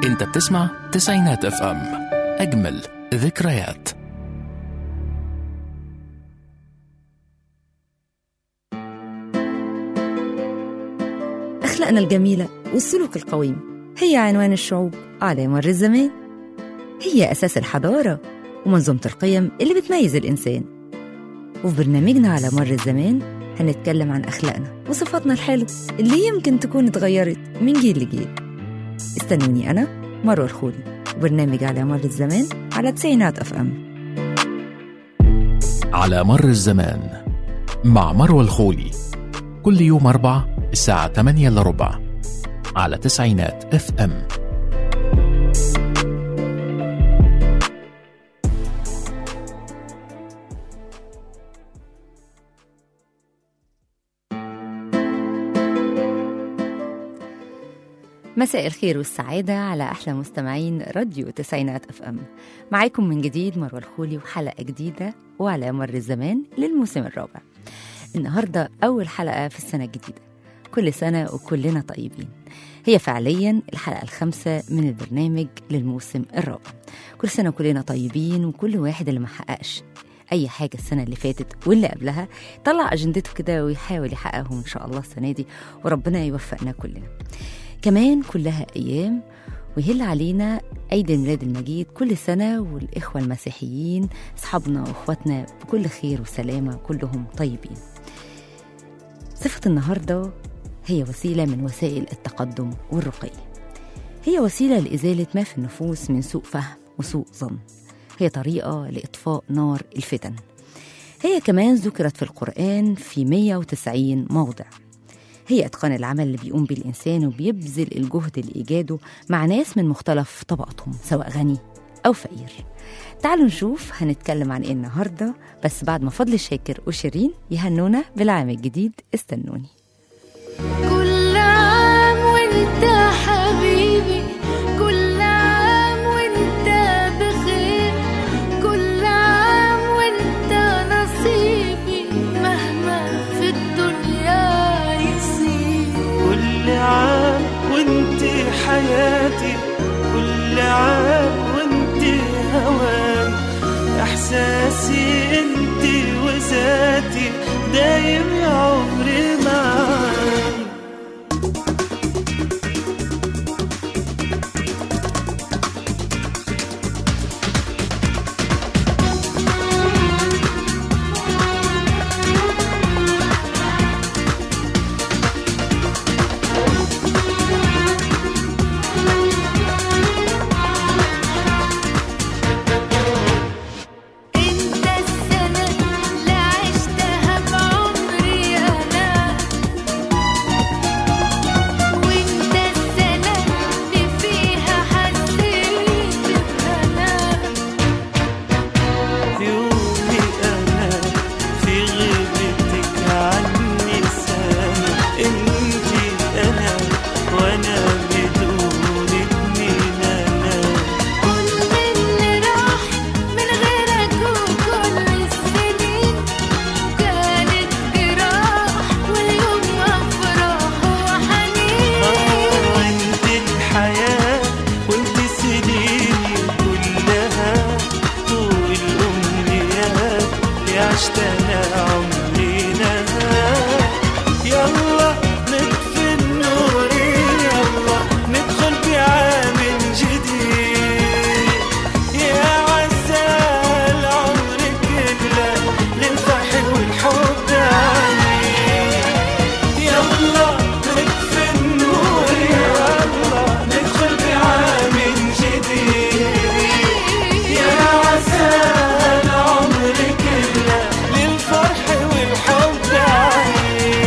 انت بتسمع تسعينات اف ام اجمل ذكريات أخلاقنا الجميلة والسلوك القويم هي عنوان الشعوب على مر الزمان هي أساس الحضارة ومنظومة القيم اللي بتميز الإنسان وفي برنامجنا على مر الزمان هنتكلم عن أخلاقنا وصفاتنا الحلوة اللي يمكن تكون اتغيرت من جيل لجيل استنوني أنا مروة الخولي وبرنامج على مر الزمان على تسعينات أف أم على مر الزمان مع مروى الخولي كل يوم أربع الساعة 8 إلا ربع على تسعينات اف ام مساء الخير والسعادة على أحلى مستمعين راديو تسعينات أف أم معاكم من جديد مروة الخولي وحلقة جديدة وعلى مر الزمان للموسم الرابع النهاردة أول حلقة في السنة الجديدة كل سنة وكلنا طيبين هي فعليا الحلقة الخامسة من البرنامج للموسم الرابع كل سنة وكلنا طيبين وكل واحد اللي ما حققش أي حاجة السنة اللي فاتت واللي قبلها طلع أجندته كده ويحاول يحققهم إن شاء الله السنة دي وربنا يوفقنا كلنا كمان كلها أيام ويهل علينا عيد الميلاد المجيد كل سنة والإخوة المسيحيين أصحابنا وإخواتنا بكل خير وسلامة كلهم طيبين صفة النهاردة هي وسيلة من وسائل التقدم والرقي هي وسيلة لإزالة ما في النفوس من سوء فهم وسوء ظن هي طريقة لإطفاء نار الفتن هي كمان ذكرت في القرآن في 190 موضع هي إتقان العمل اللي بيقوم بيه الإنسان وبيبذل الجهد لإيجاده مع ناس من مختلف طبقاتهم سواء غني أو فقير تعالوا نشوف هنتكلم عن إيه النهاردة بس بعد ما فضل شاكر وشيرين يهنونا بالعام الجديد استنوني كل عام وانت حبيبي كل عام وانت بخير كل عام وانت نصيبي مهما في الدنيا يصير كل عام وانت حياتي كل عام وانت هواني احساسي انت وذاتي دايم يا عمري معاك انت السنة اللي عشتها بعمري انا وانت السنة اللي فيها حسيت بهنا يومي انا في غيبتك عني سنة انتي انا وانا بدونك مين انا كل اللي راح من غيرك وكل السنين كانت جراح واليوم افراح وحنين وانت الحياة وانت سنيني كلها طول الأمنيات اللي عشتها عمرنا يلا نطفي النور يلا ندخل بعام جديد يا عسى العمر كله للفرح والحب عليك يلا نطفي النور يلا ندخل بعام جديد يا عسى العمر كله للفرح والحب عليك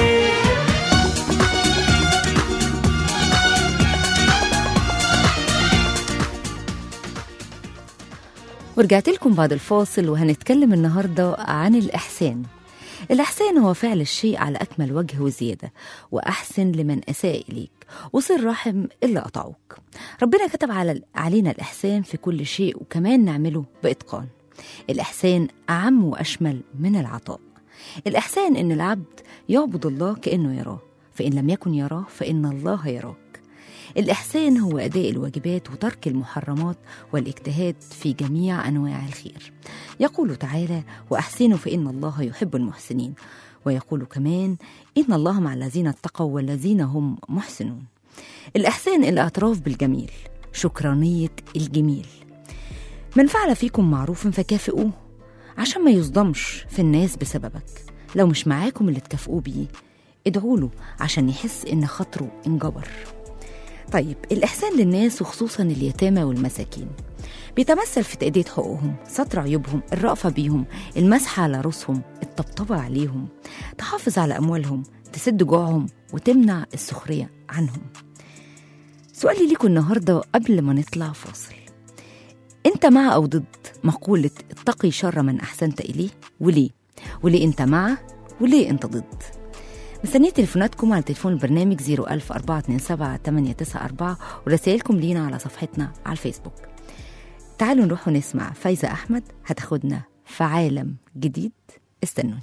ورجعت لكم بعد الفاصل وهنتكلم النهاردة عن الإحسان الإحسان هو فعل الشيء على أكمل وجه وزيادة وأحسن لمن أساء إليك وصل رحم اللي قطعوك ربنا كتب على علينا الإحسان في كل شيء وكمان نعمله بإتقان الإحسان أعم وأشمل من العطاء الإحسان إن العبد يعبد الله كأنه يراه فإن لم يكن يراه فإن الله يراك الإحسان هو أداء الواجبات وترك المحرمات والاجتهاد في جميع أنواع الخير يقول تعالى وأحسنوا فإن الله يحب المحسنين ويقول كمان إن الله مع الذين اتقوا والذين هم محسنون الإحسان الاعتراف بالجميل شكرانية الجميل من فعل فيكم معروف فكافئوه عشان ما يصدمش في الناس بسببك لو مش معاكم اللي تكافئوه بيه ادعوا له عشان يحس ان خاطره انجبر طيب الإحسان للناس وخصوصا اليتامى والمساكين بيتمثل في تأدية حقوقهم ستر عيوبهم الرأفة بيهم المسح على رؤوسهم الطبطبة عليهم تحافظ على أموالهم تسد جوعهم وتمنع السخرية عنهم سؤالي ليكم النهاردة قبل ما نطلع فاصل انت مع او ضد مقولة اتقي شر من احسنت اليه وليه وليه انت مع وليه انت ضد مستنية تليفوناتكم على تليفون البرنامج 01427 ورسائلكم لينا على صفحتنا على الفيسبوك تعالوا نروح ونسمع فايزة أحمد هتاخدنا في عالم جديد استنوني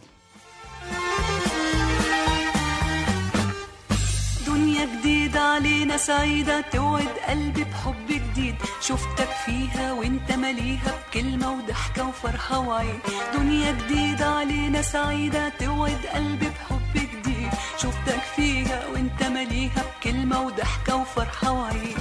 دنيا جديدة علينا سعيدة توعد قلبي بحب جديد شفتك فيها وانت مليها بكلمة وضحكة وفرحة وعيد دنيا جديدة علينا سعيدة توعد قلبي بحب جديد شفتك فيها وانت مليها بكلمة وضحكة وفرحة وعيد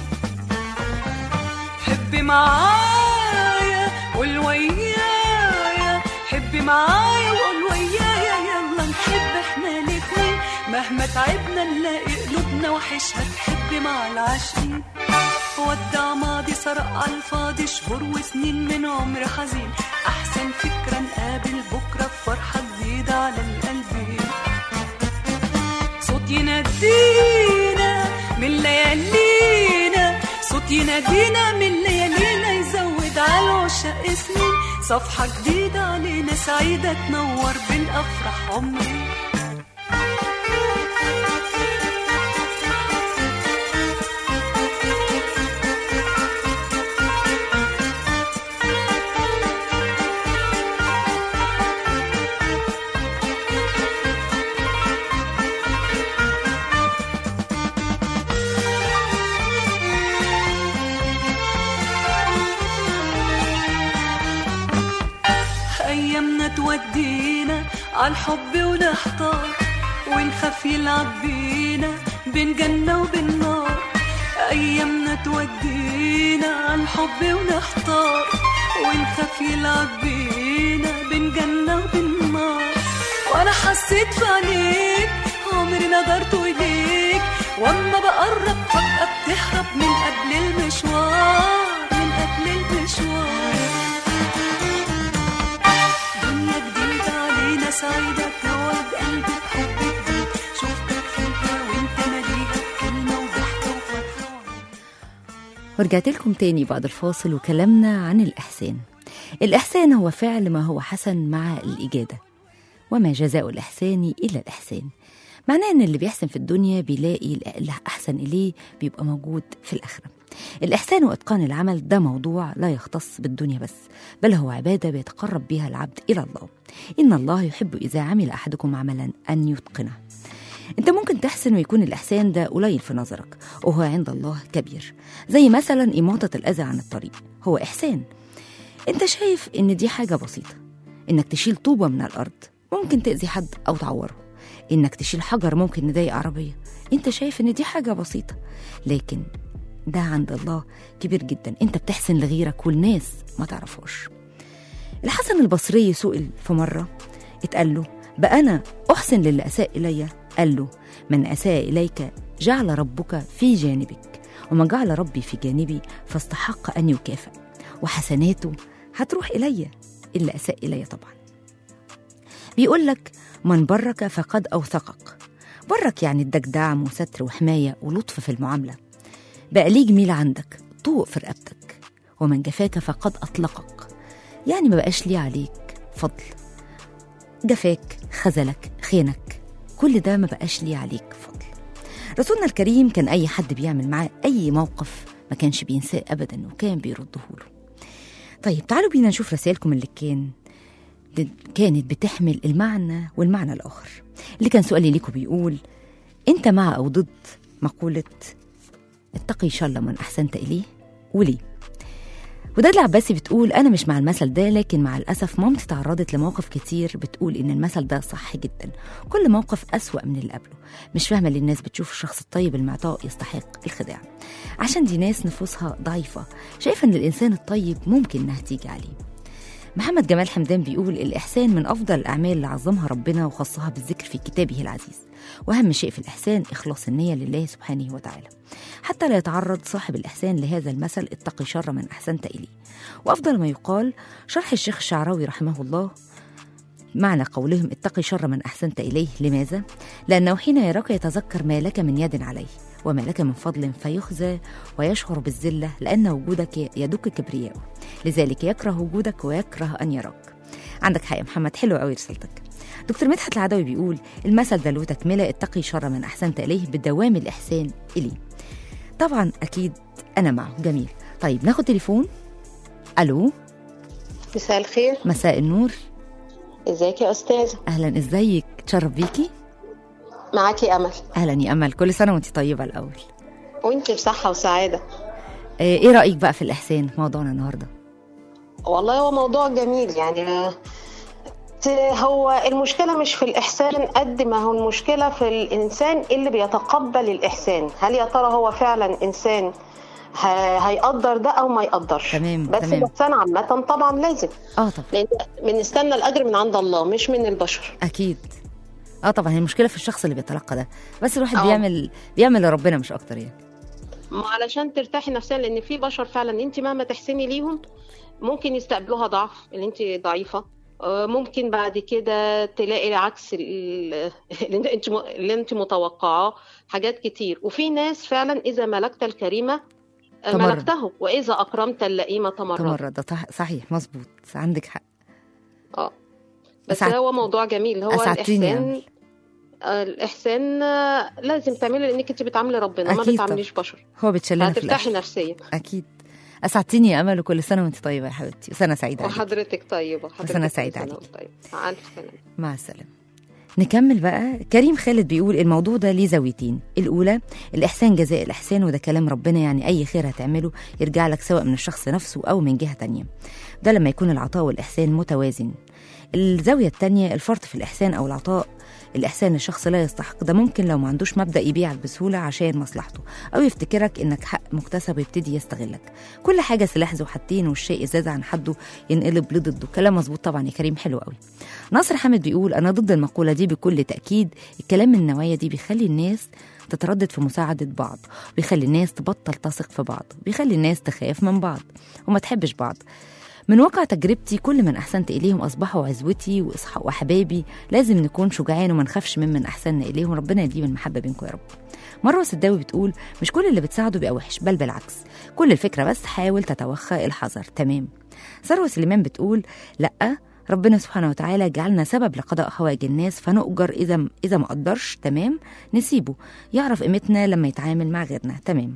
حبي معايا قول ويايا حبي معايا وقول ويايا يلا نحب احنا الاتنين مهما تعبنا نلاقي قلوبنا وحشها تحب مع العاشقين ودع ماضي سرق على الفاضي شهور وسنين من عمر حزين احسن فكرة نقابل بكرة بفرحة جديدة على القلبين صوت ينادينا من ليالينا صوت ينادينا من ليالينا يزود على العشاق سنين صفحة جديدة علينا سعيدة تنور بالأفراح عمري أيامنا تودينا عالحب ونحتار ونخاف يلعب بينا بين جنة وبين نار أيامنا تودينا عالحب ونحتار ونخاف يلعب بينا بين جنة وبين نار وأنا حسيت في عينيك عمري نظرت إليك وأما بقرب فجأة بتهرب من قبل المشوار من قبل المشوار دنيا جديدة علينا سعيدة توعد قلبي بحب جديد شفتك فيها وانت مليها بكلمة وضحكة وفرحة ورجعت لكم تاني بعد الفاصل وكلامنا عن الإحسان الإحسان هو فعل ما هو حسن مع الإجادة وما جزاء الإحسان إلا الإحسان معناه إن اللي بيحسن في الدنيا بيلاقي اللي أحسن إليه بيبقى موجود في الآخرة الإحسان وإتقان العمل ده موضوع لا يختص بالدنيا بس بل هو عبادة بيتقرب بها العبد إلى الله إن الله يحب إذا عمل أحدكم عملا أن يتقنه انت ممكن تحسن ويكون الاحسان ده قليل في نظرك وهو عند الله كبير زي مثلا اماطه الاذى عن الطريق هو احسان انت شايف ان دي حاجه بسيطه انك تشيل طوبه من الارض ممكن تاذي حد او تعوره انك تشيل حجر ممكن يضايق عربيه انت شايف ان دي حاجه بسيطه لكن ده عند الله كبير جدا انت بتحسن لغيرك والناس ما تعرفهاش الحسن البصري سئل في مرة اتقال له بقى أنا أحسن للي أساء إلي قال له من أساء إليك جعل ربك في جانبك ومن جعل ربي في جانبي فاستحق أن يكافئ وحسناته هتروح إلي اللي أساء إلي طبعا بيقول لك من برك فقد أوثقك برك يعني اداك دعم وستر وحماية ولطف في المعاملة بقى ليه جميل عندك طوق في رقبتك ومن جفاك فقد أطلقك يعني ما بقاش ليه عليك فضل جفاك خذلك خينك كل ده ما بقاش ليه عليك فضل رسولنا الكريم كان أي حد بيعمل معاه أي موقف ما كانش بينساه أبدا وكان بيرده له طيب تعالوا بينا نشوف رسائلكم اللي كان اللي كانت بتحمل المعنى والمعنى الآخر اللي كان سؤالي ليكم بيقول أنت مع أو ضد مقولة اتقي شر من أحسنت إليه وليه وداد العباسي بتقول أنا مش مع المثل ده لكن مع الأسف مامتي تعرضت لمواقف كتير بتقول إن المثل ده صح جدا كل موقف أسوأ من اللي قبله مش فاهمة ليه الناس بتشوف الشخص الطيب المعطاء يستحق الخداع عشان دي ناس نفوسها ضعيفة شايفة إن الإنسان الطيب ممكن إنها تيجي عليه محمد جمال حمدان بيقول الإحسان من أفضل الأعمال اللي عظمها ربنا وخصها بالذكر في كتابه العزيز وأهم شيء في الإحسان إخلاص النية لله سبحانه وتعالى حتى لا يتعرض صاحب الإحسان لهذا المثل اتقي شر من أحسنت إليه وأفضل ما يقال شرح الشيخ الشعراوي رحمه الله معنى قولهم اتقي شر من أحسنت إليه لماذا؟ لأنه حين يراك يتذكر ما لك من يد عليه وما لك من فضل فيخزى ويشعر بالذلة لأن وجودك يدك كبرياءه لذلك يكره وجودك ويكره أن يراك عندك حق يا محمد حلو قوي رسالتك دكتور مدحت العدوي بيقول المثل ده له تكملة اتقي شر من أحسنت إليه بدوام الإحسان إليه طبعا أكيد أنا معه جميل طيب ناخد تليفون ألو مساء الخير مساء النور ازيك يا استاذه أهلا إزيك تشرف بيكي معاكي امل أهلا يا أمل كل سنة وأنت طيبة الأول وانت بصحه وسعاده آه، إيه رأيك بقى في الإحسان في موضوعنا النهاردة والله هو موضوع جميل يعني آه، ت- هو المشكله مش في الاحسان قد ما هو المشكله في الانسان اللي بيتقبل الاحسان هل يا ترى هو فعلا انسان ه- هيقدر ده او ما يقدرش تمام، بس تمام. الاحسان عامه طبعا لازم آه طبعا لان بنستنى الاجر من عند الله مش من البشر أكيد اه طبعا هي المشكله في الشخص اللي بيتلقى ده بس الواحد آه. بيعمل بيعمل لربنا مش اكتر يعني ما علشان ترتاحي نفسيا لان في بشر فعلا انت مهما تحسني ليهم ممكن يستقبلوها ضعف اللي انت ضعيفه آه، ممكن بعد كده تلاقي عكس ال- اللي انت اللي انت متوقعاه حاجات كتير وفي ناس فعلا اذا ملكت الكريمه آه، تمرد. ملكته واذا اكرمت اللئيمه تمرد تمرد ده صح- صحيح مظبوط عندك حق اه بس أسعد- هو موضوع جميل هو أسعدتيني يا الاحسان آه، الاحسان آه، لازم تعملي لانك انت بتعاملي ربنا ما أكيد بتعامليش بشر هو بتشلنا في هترتاحي الاخر نفسيا اكيد اسعدتيني يا امل وكل سنه وانت طيبه يا حبيبتي وسنه سعيده عليك وحضرتك طيبة حضرتك أنا كل سعيدة سنة عليك. وأنت طيبة مع ألف سلامة مع السلامه نكمل بقى كريم خالد بيقول الموضوع ده ليه زاويتين الأولى الإحسان جزاء الإحسان وده كلام ربنا يعني أي خير هتعمله يرجع لك سواء من الشخص نفسه أو من جهة تانية ده لما يكون العطاء والإحسان متوازن الزاوية التانية الفرط في الإحسان أو العطاء الإحسان للشخص لا يستحق ده ممكن لو ما عندوش مبدأ يبيعك بسهولة عشان مصلحته أو يفتكرك إنك حق مكتسب ويبتدي يستغلك كل حاجة سلاح ذو حدين والشيء زاد عن حده ينقلب لضده كلام مظبوط طبعا يا كريم حلو قوي ناصر حامد بيقول أنا ضد المقولة دي بكل تأكيد الكلام من النوعية دي بيخلي الناس تتردد في مساعدة بعض بيخلي الناس تبطل تثق في بعض بيخلي الناس تخاف من بعض وما تحبش بعض من واقع تجربتي كل من أحسنت إليهم أصبحوا عزوتي وإصحاب وحبايبي لازم نكون شجعان وما نخافش ممن أحسننا إليهم ربنا يديم المحبة بينكم يا رب مروة سداوي بتقول مش كل اللي بتساعده بيبقى وحش بل بالعكس كل الفكرة بس حاول تتوخى الحذر تمام ثروة سليمان بتقول لأ ربنا سبحانه وتعالى جعلنا سبب لقضاء حوائج الناس فنؤجر إذا إذا ما قدرش تمام نسيبه يعرف قيمتنا لما يتعامل مع غيرنا تمام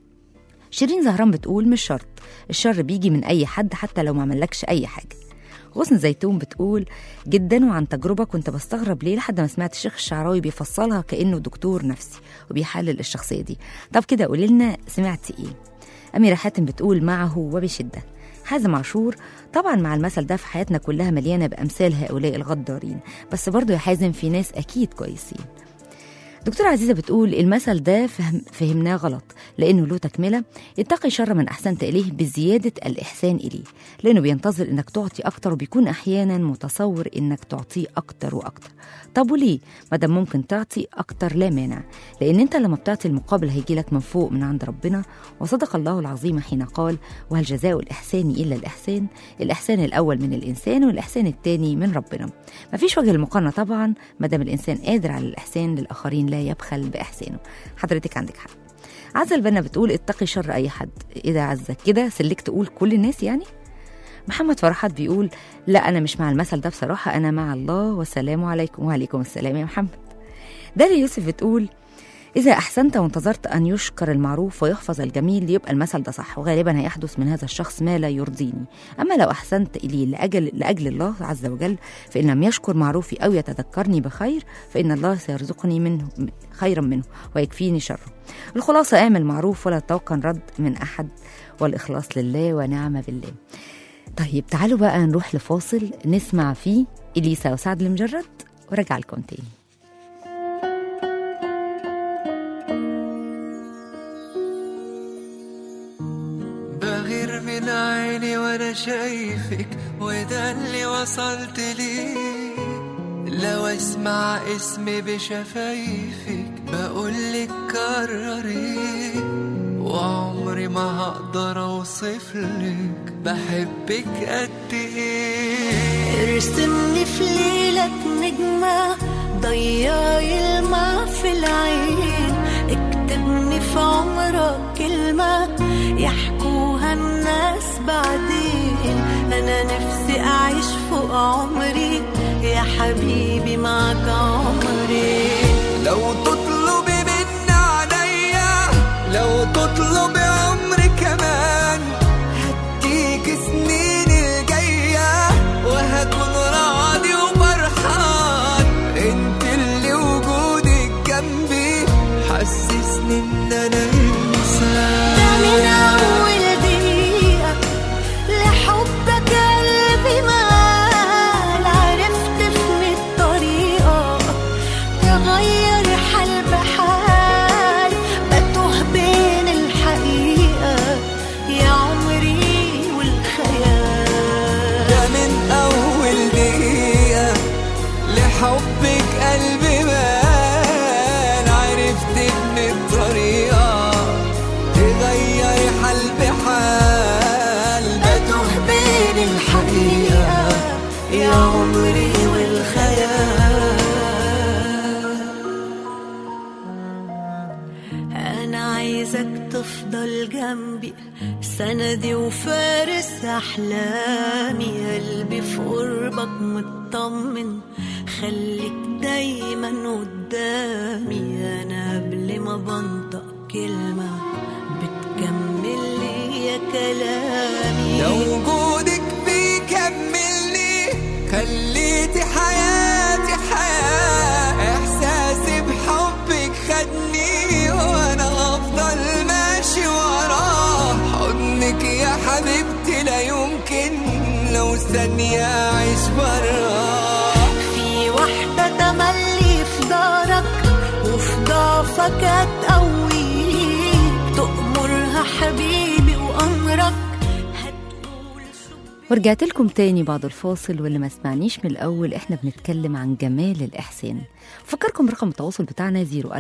شيرين زهران بتقول مش شرط الشر بيجي من أي حد حتى لو ما عملكش أي حاجة غصن زيتون بتقول جدا وعن تجربة كنت بستغرب ليه لحد ما سمعت الشيخ الشعراوي بيفصلها كأنه دكتور نفسي وبيحلل الشخصية دي طب كده قولي لنا سمعتي إيه أميرة حاتم بتقول معه وبشدة حازم عاشور طبعا مع المثل ده في حياتنا كلها مليانة بأمثال هؤلاء الغدارين بس برضه يا حازم في ناس أكيد كويسين دكتورة عزيزة بتقول المثل ده فهم فهمناه غلط لأنه له تكملة اتقي شر من أحسنت إليه بزيادة الإحسان إليه لأنه بينتظر إنك تعطي أكتر وبيكون أحيانا متصور إنك تعطيه أكتر وأكتر طب وليه؟ ما دام ممكن تعطي أكتر لا مانع لأن أنت لما بتعطي المقابل هيجيلك من فوق من عند ربنا وصدق الله العظيم حين قال وهل جزاء الإحسان إلا الإحسان الإحسان الأول من الإنسان والإحسان الثاني من ربنا مفيش وجه المقارنة طبعا ما دام الإنسان قادر على الإحسان للآخرين لا يبخل بإحسانه حضرتك عندك حق عزة البنا بتقول اتقي شر أي حد إيه ده عزة كده سلك تقول كل الناس يعني محمد فرحات بيقول لا أنا مش مع المثل ده بصراحة أنا مع الله والسلام عليكم وعليكم السلام يا محمد داليا يوسف بتقول إذا أحسنت وانتظرت أن يشكر المعروف ويحفظ الجميل يبقى المثل ده صح وغالبا هيحدث من هذا الشخص ما لا يرضيني أما لو أحسنت إلي لأجل, لأجل الله عز وجل فإن لم يشكر معروفي أو يتذكرني بخير فإن الله سيرزقني منه خيرا منه ويكفيني شره الخلاصة اعمل معروف ولا تتوقع رد من أحد والإخلاص لله ونعم بالله طيب تعالوا بقى نروح لفاصل نسمع فيه إليسا وسعد المجرد ورجع لكم تاني بغير من عيني وانا شايفك وده اللي وصلت ليه لو اسمع اسمي بشفايفك بقولك كرري وعمري ما هقدر اوصفلك بحبك قد ايه ارسمني في ليلك نجمة ضيعي الماء في العين اكتبني في عمرك كلمة يحكوها الناس بعدين أنا نفسي أعيش فوق عمري يا حبيبي معك عمري لو تطلبي من عليا لو تطلبي عمري كمان هديك سنين الجاية وهكون راضي وفرحان انت اللي وجودك جنبي حسسني ان انا ده من انسان أول دقيقة لحبك قلبي مال عرفت في الطريقة تغير حال بحال بتوه بين الحقيقة يا عمري والخيال ده من أول دقيقة لحبك قلبي بان عرفت إن الطريقة تغير حال بحال بتوه بين الحقيقة يا عمري والخيال أنا عايزك تفضل جنبي سندي وفارس أحلامي قلبي في قربك مطمن خليك دايما قدامي أنا قبل ما بنطق كلمة بتكمل لي يا كلامي لو وجودك بيكملني خليتي حياتي حياة إحساسي بحبك خدني وأنا هفضل ماشي وراه حضنك يا حبيبتي لا يمكن لو ثانية أعيش براه في واحدة تملي في دارك وفي ضعفك هتقويك تأمرها حبيبي وأمرك هتقول شو ورجعت لكم تاني بعد الفاصل واللي ما سمعنيش من الأول إحنا بنتكلم عن جمال الإحسان فكركم رقم التواصل بتاعنا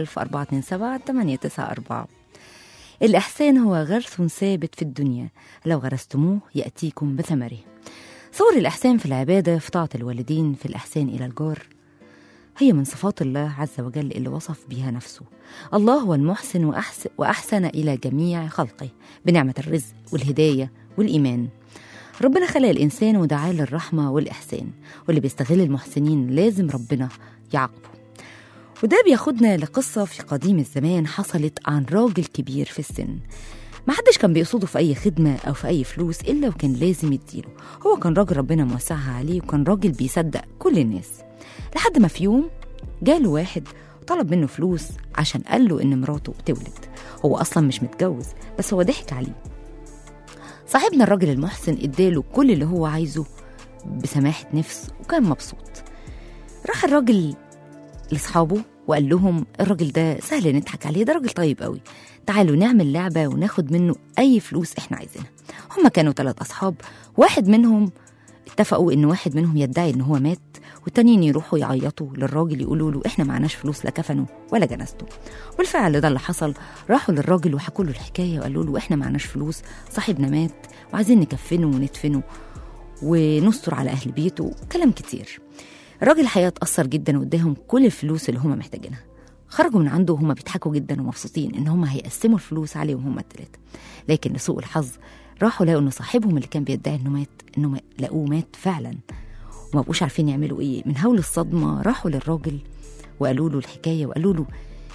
01427 الإحسان هو غرس ثابت في الدنيا لو غرستموه يأتيكم بثمره صور الإحسان في العبادة في طاعة الوالدين في الإحسان إلى الجار هي من صفات الله عز وجل اللي وصف بها نفسه الله هو المحسن وأحسن, وأحسن إلى جميع خلقه بنعمة الرزق والهداية والإيمان ربنا خلق الإنسان ودعاه للرحمة والإحسان واللي بيستغل المحسنين لازم ربنا يعاقبه وده بياخدنا لقصة في قديم الزمان حصلت عن راجل كبير في السن محدش كان بيقصده في أي خدمة أو في أي فلوس إلا وكان لازم يديله هو كان راجل ربنا موسعها عليه وكان راجل بيصدق كل الناس لحد ما في يوم جاله واحد طلب منه فلوس عشان قال له إن مراته بتولد هو أصلا مش متجوز بس هو ضحك عليه صاحبنا الراجل المحسن اداله كل اللي هو عايزه بسماحة نفس وكان مبسوط راح الراجل لاصحابه وقال لهم الراجل ده سهل نضحك عليه ده راجل طيب قوي تعالوا نعمل لعبة وناخد منه أي فلوس إحنا عايزينها هما كانوا ثلاث أصحاب واحد منهم اتفقوا إن واحد منهم يدعي إن هو مات والتانيين يروحوا يعيطوا للراجل يقولوا له إحنا معناش فلوس لا كفنه ولا جنازته بالفعل ده اللي حصل راحوا للراجل وحكوا له الحكاية وقالوا له إحنا معناش فلوس صاحبنا مات وعايزين نكفنه وندفنه ونستر على أهل بيته كلام كتير الراجل الحقيقة اتأثر جدا واداهم كل الفلوس اللي هما محتاجينها خرجوا من عنده وهما بيضحكوا جدا ومبسوطين ان هما هيقسموا الفلوس عليهم هما التلاتة لكن لسوء الحظ راحوا لقوا ان صاحبهم اللي كان بيدعي انه مات انه ما- لقوه مات فعلا وما بقوش عارفين يعملوا ايه من هول الصدمة راحوا للراجل وقالوا له الحكاية وقالوا له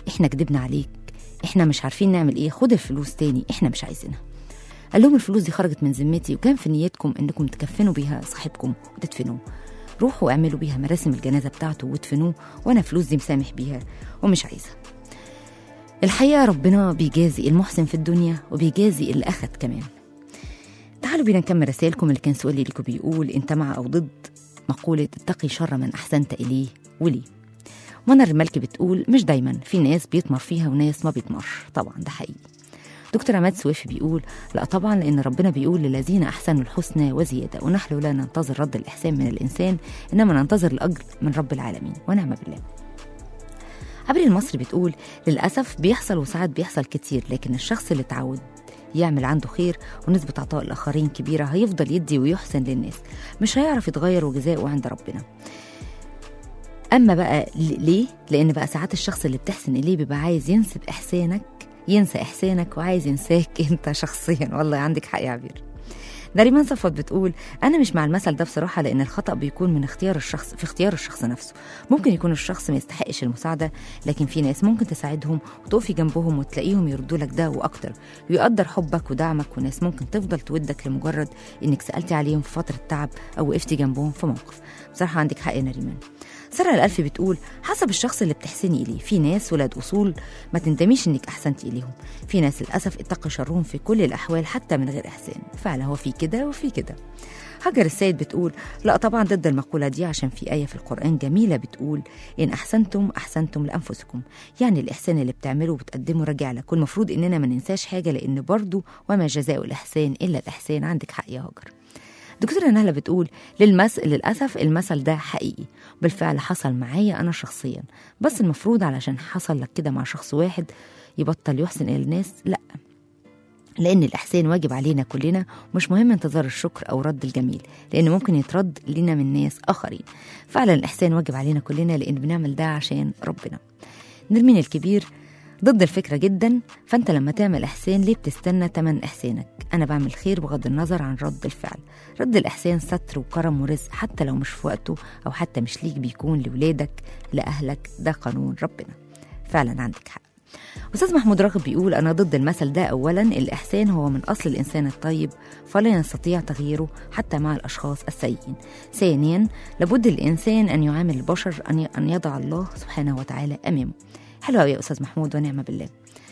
احنا كدبنا عليك احنا مش عارفين نعمل ايه خد الفلوس تاني احنا مش عايزينها قال لهم الفلوس دي خرجت من ذمتي وكان في نيتكم انكم تكفنوا بيها صاحبكم وتدفنوه روحوا اعملوا بيها مراسم الجنازه بتاعته وادفنوه وانا فلوس دي مسامح بيها ومش عايزها الحقيقه ربنا بيجازي المحسن في الدنيا وبيجازي اللي اخد كمان تعالوا بينا نكمل رسائلكم اللي كان سؤالي لكم بيقول انت مع او ضد مقولة اتقي شر من أحسنت إليه وليه منى الملكي بتقول مش دايما في ناس بيتمر فيها وناس ما بيتمرش طبعا ده حقيقي دكتور عماد سويفي بيقول لا طبعا لأن ربنا بيقول للذين أحسنوا الحسنى وزيادة ونحن لا ننتظر رد الإحسان من الإنسان إنما ننتظر الأجر من رب العالمين ونعم بالله عبري المصري بتقول للأسف بيحصل وساعات بيحصل كتير لكن الشخص اللي اتعود يعمل عنده خير ونسبة عطاء الآخرين كبيرة هيفضل يدي ويحسن للناس مش هيعرف يتغير وجزاؤه عند ربنا أما بقى ل- ليه؟ لأن بقى ساعات الشخص اللي بتحسن إليه بيبقى عايز ينسب إحسانك ينسى إحسانك وعايز ينساك أنت شخصيا والله عندك حق يا عبير نريمان صفوت بتقول أنا مش مع المثل ده بصراحة لأن الخطأ بيكون من اختيار الشخص في اختيار الشخص نفسه ممكن يكون الشخص ما يستحقش المساعدة لكن في ناس ممكن تساعدهم وتقفي جنبهم وتلاقيهم يردوا لك ده وأكتر ويقدر حبك ودعمك وناس ممكن تفضل تودك لمجرد إنك سألتي عليهم في فترة تعب أو وقفتي جنبهم في موقف بصراحة عندك حق يا نريمان سارة الألف بتقول حسب الشخص اللي بتحسني إليه في ناس ولاد أصول ما تندميش إنك أحسنتي إليهم في ناس للأسف اتقي شرهم في كل الأحوال حتى من غير إحسان فعلا هو في كده وفي كده هاجر السيد بتقول لا طبعا ضد المقولة دي عشان في آية في القرآن جميلة بتقول إن أحسنتم أحسنتم لأنفسكم يعني الإحسان اللي بتعمله وبتقدمه راجع لك والمفروض إننا ما ننساش حاجة لأن برضو وما جزاء الإحسان إلا الإحسان عندك حق يا هاجر دكتورة نهلة بتقول للمس للأسف المثل ده حقيقي بالفعل حصل معايا أنا شخصيا بس المفروض علشان حصل لك كده مع شخص واحد يبطل يحسن إلى الناس لأ لأن الإحسان واجب علينا كلنا مش مهم انتظار الشكر أو رد الجميل لأن ممكن يترد لنا من ناس آخرين فعلا الإحسان واجب علينا كلنا لأن بنعمل ده عشان ربنا نرمين الكبير ضد الفكرة جدا فأنت لما تعمل إحسان ليه بتستنى تمن إحسانك أنا بعمل خير بغض النظر عن رد الفعل رد الإحسان ستر وكرم ورزق حتى لو مش في وقته أو حتى مش ليك بيكون لولادك لأهلك ده قانون ربنا فعلا عندك حق أستاذ محمود راغب بيقول أنا ضد المثل ده أولا الإحسان هو من أصل الإنسان الطيب فلا يستطيع تغييره حتى مع الأشخاص السيئين ثانيا لابد الإنسان أن يعامل البشر أن أن يضع الله سبحانه وتعالى أمامه حلو أوي يا أستاذ محمود ونعم بالله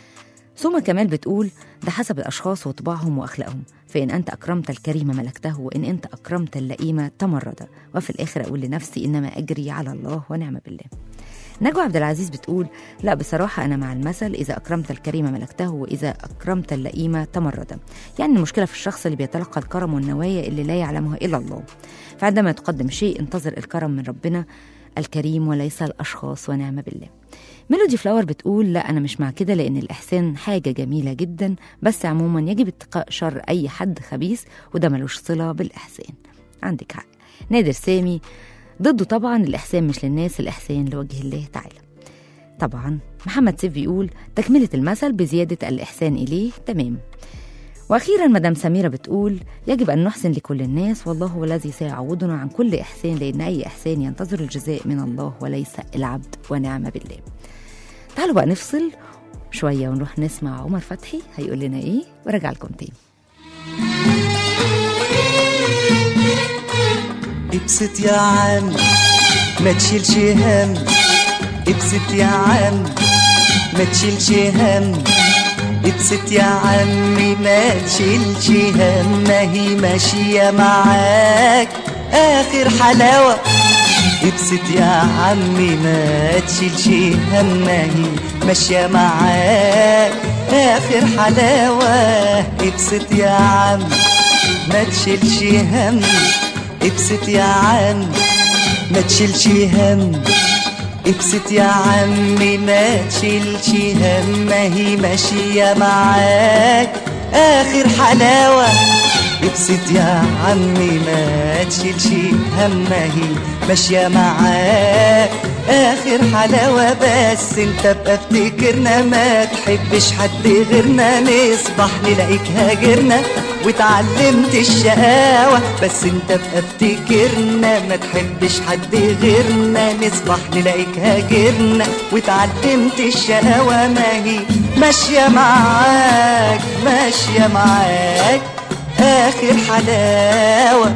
ثم كمال بتقول ده حسب الأشخاص وطباعهم وأخلاقهم فإن أنت أكرمت الكريم ملكته وإن أنت أكرمت اللئيم تمرد وفي الآخر أقول لنفسي إنما أجري على الله ونعم بالله نجوى عبد العزيز بتقول لا بصراحة أنا مع المثل إذا أكرمت الكريم ملكته وإذا أكرمت اللئيم تمرد يعني المشكلة في الشخص اللي بيتلقى الكرم والنوايا اللي لا يعلمها إلا الله فعندما تقدم شيء انتظر الكرم من ربنا الكريم وليس الأشخاص ونعم بالله ميلودي فلاور بتقول لا أنا مش مع كده لأن الإحسان حاجة جميلة جدا بس عموما يجب اتقاء شر أي حد خبيث وده ملوش صلة بالإحسان عندك حق نادر سامي ضده طبعا الإحسان مش للناس الإحسان لوجه الله تعالى طبعا محمد سيف بيقول تكملة المثل بزيادة الإحسان إليه تمام وأخيرا مدام سميرة بتقول يجب أن نحسن لكل الناس والله هو الذي سيعوضنا عن كل إحسان لأن أي إحسان ينتظر الجزاء من الله وليس العبد ونعم بالله تعالوا بقى نفصل شوية ونروح نسمع عمر فتحي هيقول لنا إيه ورجع لكم تاني ابسط يا عم ما تشيلش هم ابسط يا عم ما تشيلش هم ابسط يا عمي ما تشيلش هم ما هي ماشية معاك آخر حلاوة ابسط يا عمي ما تشيلش هم ما هي ماشية معاك آخر حلاوة ابسط يا عم ما تشيلش هم ابسط يا عم ما تشيلش هم ابسط يا عمي ما تشيلش هم ما هي ماشية معاك آخر حلاوة ابسط يا عمي ما تشيلش همه هي ماشية معاك آخر حلاوة بس انت بقى افتكرنا ما تحبش حد غيرنا نصبح نلاقيك هاجرنا واتعلمت الشقاوة بس انت بقى افتكرنا ما تحبش حد غيرنا نصبح نلاقيك هاجرنا واتعلمت الشقاوة ما هي ماشية معاك ماشية معاك آخر حلاوة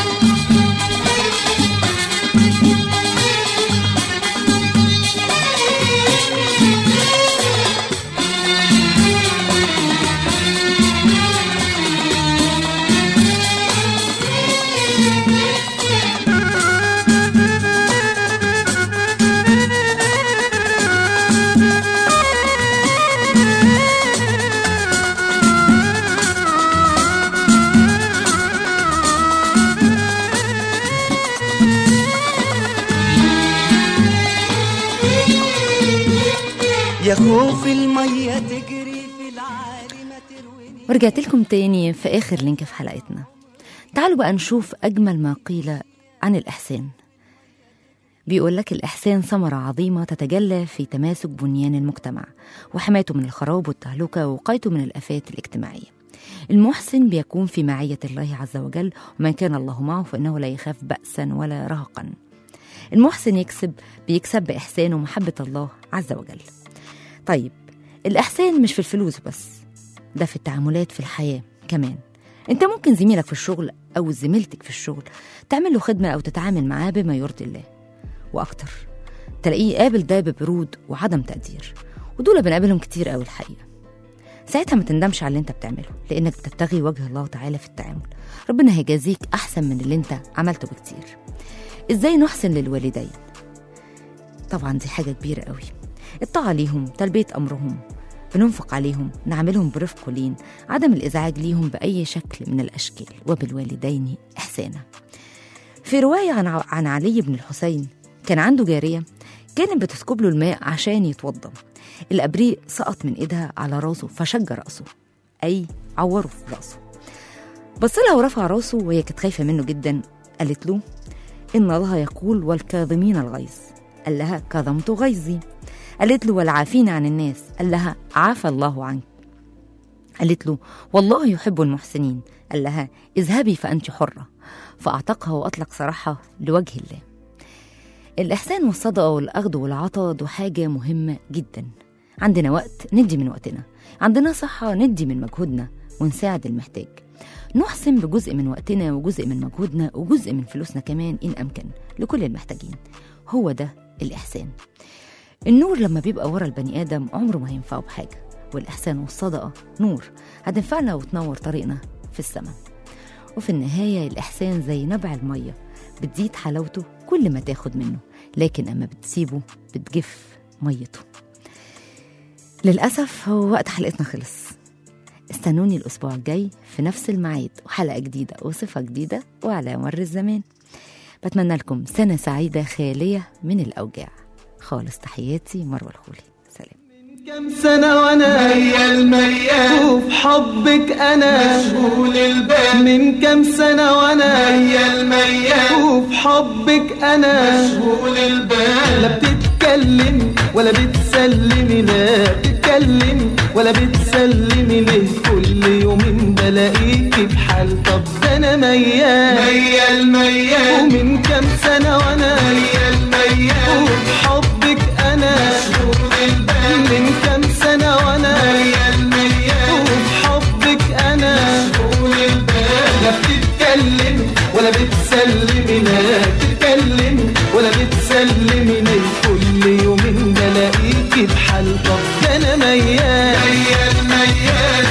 يا خوف المية تجري في العالي ما ترويني ورجعت لكم تاني في آخر لينك في حلقتنا تعالوا بقى نشوف أجمل ما قيل عن الإحسان بيقول لك الإحسان ثمرة عظيمة تتجلى في تماسك بنيان المجتمع وحمايته من الخراب والتهلكة ووقايته من الآفات الاجتماعية المحسن بيكون في معية الله عز وجل ومن كان الله معه فإنه لا يخاف بأسا ولا رهقا المحسن يكسب بيكسب بإحسانه ومحبة الله عز وجل طيب الإحسان مش في الفلوس بس ده في التعاملات في الحياة كمان انت ممكن زميلك في الشغل او زميلتك في الشغل تعمل له خدمة او تتعامل معاه بما يرضي الله واكتر تلاقيه قابل ده ببرود وعدم تقدير ودول بنقابلهم كتير قوي الحقيقة ساعتها ما تندمش على اللي انت بتعمله لانك بتبتغي وجه الله تعالى في التعامل ربنا هيجازيك احسن من اللي انت عملته بكتير ازاي نحسن للوالدين طبعا دي حاجة كبيرة قوي الطاعة ليهم تلبية أمرهم بننفق عليهم نعملهم برفق ولين عدم الإزعاج ليهم بأي شكل من الأشكال وبالوالدين إحسانا في رواية عن, عن علي بن الحسين كان عنده جارية كانت بتسكب له الماء عشان يتوضى الأبريق سقط من إيدها على راسه فشج رأسه أي عوره في رأسه بص لها ورفع راسه وهي كانت خايفة منه جدا قالت له إن الله يقول والكاظمين الغيظ قال لها كظمت غيظي قالت له والعافين عن الناس قال لها عافى الله عنك قالت له والله يحب المحسنين قال لها اذهبي فأنت حرة فأعتقها وأطلق سراحها لوجه الله الإحسان والصدقة والأخذ والعطاء دول حاجة مهمة جدا عندنا وقت ندي من وقتنا عندنا صحة ندي من مجهودنا ونساعد المحتاج نحسن بجزء من وقتنا وجزء من مجهودنا وجزء من فلوسنا كمان إن أمكن لكل المحتاجين هو ده الإحسان النور لما بيبقى ورا البني آدم عمره ما هينفعه بحاجة والإحسان والصدقة نور هتنفعنا وتنور طريقنا في السماء وفي النهاية الإحسان زي نبع المية بتزيد حلاوته كل ما تاخد منه لكن أما بتسيبه بتجف ميته للأسف هو وقت حلقتنا خلص استنوني الأسبوع الجاي في نفس الميعاد وحلقة جديدة وصفة جديدة وعلى مر الزمان بتمنى لكم سنة سعيدة خالية من الأوجاع خالص تحياتي مروة الخولي سلام كم سنة وانا ميال ميال وفي حبك انا مشغول البال من كم سنة وانا ميال ميال وفي حبك انا مشغول البال لا بتتكلم ولا بتسلمي لا بتتكلم ولا بتسلمي ليه كل يوم بلاقيكي بحال طب ده انا ميال ميال ميال ومن كم سنة وانا ميال ميال وفي حبك انا مشغول البال من كم سنة وانا ميال ميال وفي حبك انا مشغول البال لا بتتكلم ولا بتسلمي لا بتتكلم ولا بتسلمي ليه كل يوم بلاقيكي بحال طب ده انا ميال ميال ميال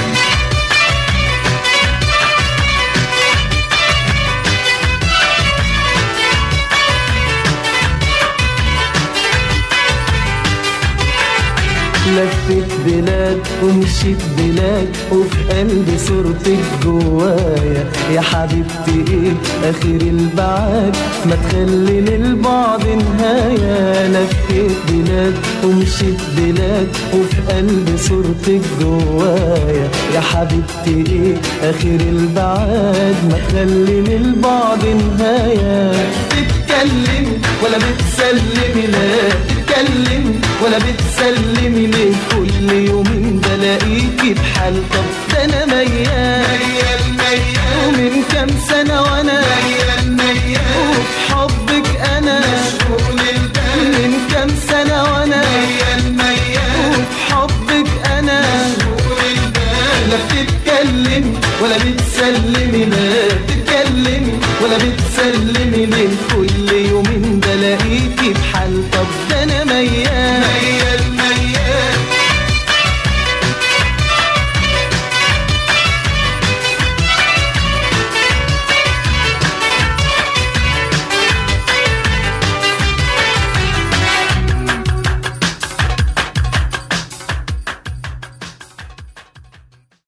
ومشيت بلاد وفي قلبي صورتك جوايا يا حبيبتي ايه اخر البعاد ما تخلي للبعد نهاية لفيت بلاد ومشيت بلاد وفي قلبي صورتك جوايا يا حبيبتي ايه اخر البعاد ما تخلي للبعد نهاية تتكلم ولا بتسلمي لا تتكلم ولا بتسلمي ليه كل يومين بلاقيكي بحال طب ده انا ميال ميال ميال ومن كام سنة وانا ميال ميال وفي حبك انا مشغول البال من كام سنة وانا ميال ميال وفي حبك انا مشغول البال لا بتتكلم ولا بتسلمي لا بتتكلمي ولا بتسلمي ليه كل